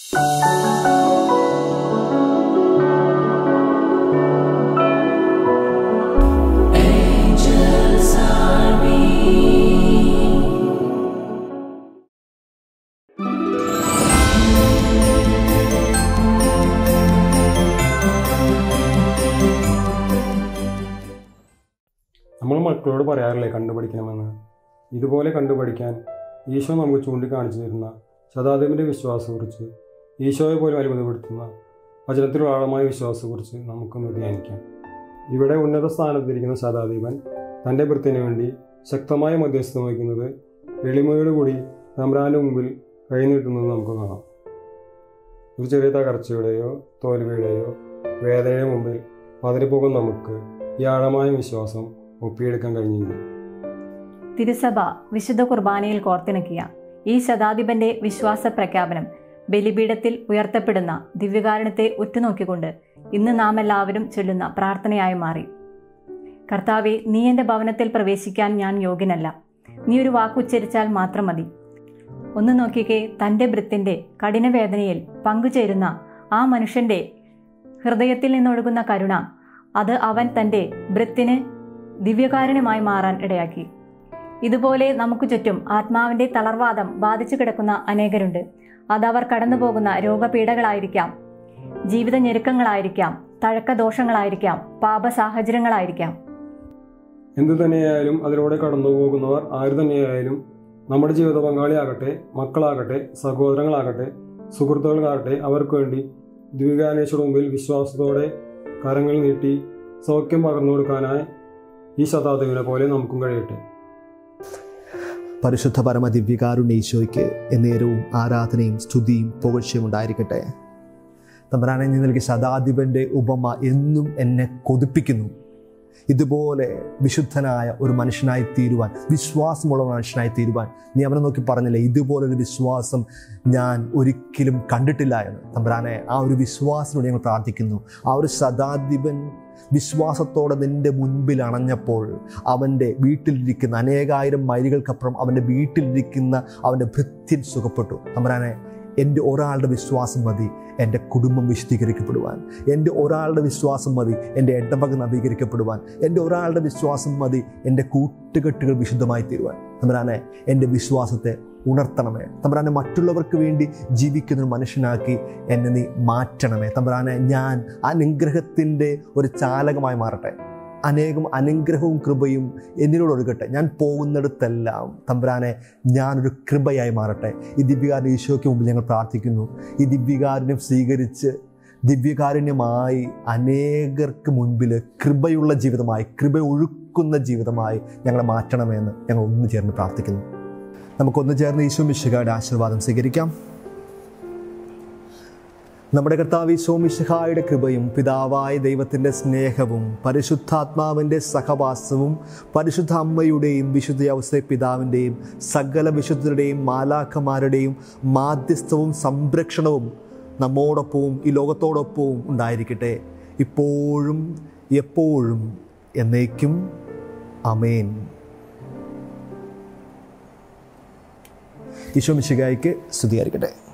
നമ്മൾ മക്കളോട് പറയാറില്ലേ കണ്ടുപഠിക്കണമെന്ന് ഇതുപോലെ കണ്ടുപഠിക്കാൻ ഈശോ നമുക്ക് ചൂണ്ടിക്കാണിച്ചു തരുന്ന ശതാധിപൻ്റെ വിശ്വാസത്തെക്കുറിച്ച് ഈശോയെ പോലും അത്ഭുതപ്പെടുത്തുന്ന വചനത്തിലുള്ള ആഴമായ വിശ്വാസത്തെക്കുറിച്ച് നമുക്കൊന്ന് ധ്യാനിക്കാം ഇവിടെ ഉന്നത സ്ഥാനത്തിരിക്കുന്ന ശതാധിപൻ തൻ്റെ ഭൃത്തിന് വേണ്ടി ശക്തമായ മധ്യസ്ഥം വഹിക്കുന്നത് എളിമയോടുകൂടി തമ്പ്രാൻ്റെ മുമ്പിൽ കൈനീട്ടുന്നത് നമുക്ക് കാണാം ഒരു ചെറിയ തകർച്ചയുടെയോ തോൽവിയുടെയോ വേദനയുടെ മുമ്പിൽ പതറിപ്പോകും നമുക്ക് ഈ ആഴമായ വിശ്വാസം ഒപ്പിയെടുക്കാൻ കഴിഞ്ഞെങ്കിൽ തിരുസഭ വിശുദ്ധ കുർബാനയിൽ കോർത്തിണക്കിയ ഈ ശതാധിപന്റെ വിശ്വാസ പ്രഖ്യാപനം ബലിപീഠത്തിൽ ഉയർത്തപ്പെടുന്ന ദിവ്യകാരണത്തെ ഉറ്റുനോക്കിക്കൊണ്ട് ഇന്ന് നാം എല്ലാവരും ചൊല്ലുന്ന പ്രാർത്ഥനയായി മാറി കർത്താവെ നീ എൻ്റെ ഭവനത്തിൽ പ്രവേശിക്കാൻ ഞാൻ യോഗ്യനല്ല നീ ഒരു വാക്കുച്ചരിച്ചാൽ മാത്രം മതി ഒന്ന് നോക്കിക്കേ തൻ്റെ ഭൃത്തിൻ്റെ കഠിനവേദനയിൽ പങ്കുചേരുന്ന ആ മനുഷ്യൻ്റെ ഹൃദയത്തിൽ നിന്നൊഴുകുന്ന കരുണ അത് അവൻ തൻ്റെ ഭൃത്തിന് ദിവ്യകാരുണ്യമായി മാറാൻ ഇടയാക്കി ഇതുപോലെ നമുക്ക് ചുറ്റും ആത്മാവിന്റെ തളർവാദം ബാധിച്ചു കിടക്കുന്ന അനേകരുണ്ട് അതവർ കടന്നുപോകുന്ന രോഗപീഠകളായിരിക്കാം ജീവിത ഞെരുക്കങ്ങളായിരിക്കാം തഴക്കദോഷങ്ങളായിരിക്കാം പാപ സാഹചര്യങ്ങളായിരിക്കാം എന്തു തന്നെയായാലും അതിലൂടെ കടന്നു പോകുന്നവർ ആര് തന്നെയായാലും നമ്മുടെ ജീവിത പങ്കാളിയാകട്ടെ മക്കളാകട്ടെ സഹോദരങ്ങളാകട്ടെ സുഹൃത്തുക്കളാകട്ടെ അവർക്ക് വേണ്ടി ദ്വികാനേശ്വര മുമ്പിൽ വിശ്വാസത്തോടെ കരങ്ങൾ നീട്ടി സൗഖ്യം പകർന്നു കൊടുക്കാനായി ഈ ശതാബ്ദികളെ പോലെ നമുക്കും കഴിയട്ടെ പരിശുദ്ധ പരമ ദിവ്യകാരുണ്യ ഈശോയ്ക്ക് എന്നേരവും ആരാധനയും സ്തുതിയും പുകഴ്ചയും ഉണ്ടായിരിക്കട്ടെ തമ്പരാനെ നീ നൽകിയ ശതാധിപൻ്റെ ഉപമ എന്നും എന്നെ കൊതിപ്പിക്കുന്നു ഇതുപോലെ വിശുദ്ധനായ ഒരു മനുഷ്യനായി തീരുവാൻ വിശ്വാസമുള്ള ഒരു മനുഷ്യനായി തീരുവാൻ നീ അവനെ നോക്കി പറഞ്ഞില്ലേ ഇതുപോലൊരു വിശ്വാസം ഞാൻ ഒരിക്കലും കണ്ടിട്ടില്ല എന്ന് തമ്പരാനെ ആ ഒരു വിശ്വാസത്തോട് ഞങ്ങൾ പ്രാർത്ഥിക്കുന്നു ആ ഒരു ശതാധിപൻ വിശ്വാസത്തോടെ നിന്റെ മുൻപിൽ അണഞ്ഞപ്പോൾ അവൻ്റെ വീട്ടിലിരിക്കുന്ന അനേകായിരം മൈലുകൾക്കപ്പുറം അവൻ്റെ വീട്ടിലിരിക്കുന്ന അവൻ്റെ ഭൃത്യൻ സുഖപ്പെട്ടു തമ്പരാനെ എൻ്റെ ഒരാളുടെ വിശ്വാസം മതി എൻ്റെ കുടുംബം വിശദീകരിക്കപ്പെടുവാൻ എൻ്റെ ഒരാളുടെ വിശ്വാസം മതി എൻ്റെ ഇടവക നവീകരിക്കപ്പെടുവാൻ എൻ്റെ ഒരാളുടെ വിശ്വാസം മതി എൻ്റെ കൂട്ടുകെട്ടുകൾ വിശുദ്ധമായി തീരുവാൻ തമ്പരാനെ എൻ്റെ വിശ്വാസത്തെ ഉണർത്തണമേ തമ്പരാനെ മറ്റുള്ളവർക്ക് വേണ്ടി ജീവിക്കുന്ന ഒരു മനുഷ്യനാക്കി എന്നെ നീ മാറ്റണമേ തമ്പരാനെ ഞാൻ അനുഗ്രഹത്തിൻ്റെ ഒരു ചാലകമായി മാറട്ടെ അനേകം അനുഗ്രഹവും കൃപയും എന്നിലൂടെ ഒഴുകട്ടെ ഞാൻ പോകുന്നിടത്തെല്ലാം തമ്പുരാനെ ഞാനൊരു കൃപയായി മാറട്ടെ ഈ ദിവ്യകാരുണ്യ ഈശോയ്ക്ക് മുമ്പിൽ ഞങ്ങൾ പ്രാർത്ഥിക്കുന്നു ഈ ദിവ്യകാരുണ്യം സ്വീകരിച്ച് ദിവ്യകാരുണ്യമായി അനേകർക്ക് മുൻപിൽ കൃപയുള്ള ജീവിതമായി കൃപ ഒഴുക്കുന്ന ജീവിതമായി ഞങ്ങളെ മാറ്റണമെന്ന് ഞങ്ങൾ ഒന്ന് ചേർന്ന് പ്രാർത്ഥിക്കുന്നു നമുക്കൊന്ന് ചേർന്ന് ഈശോ മിശിഹായുടെ ആശീർവാദം സ്വീകരിക്കാം നമ്മുടെ കർത്താവ് സോമിഷഹായുടെ കൃപയും പിതാവായ ദൈവത്തിൻ്റെ സ്നേഹവും പരിശുദ്ധാത്മാവിൻ്റെ സഹവാസവും പരിശുദ്ധ അമ്മയുടെയും വിശുദ്ധ ഔസേ പിതാവിൻ്റെയും സകല വിശുദ്ധരുടെയും മാലാഖമാരുടെയും മാധ്യസ്ഥവും സംരക്ഷണവും നമ്മോടൊപ്പവും ഈ ലോകത്തോടൊപ്പവും ഉണ്ടായിരിക്കട്ടെ ഇപ്പോഴും എപ്പോഴും എന്നേക്കും അമേൻ ഈശോ മിശികായ്ക്ക് സ്തുതിയായിരിക്കട്ടെ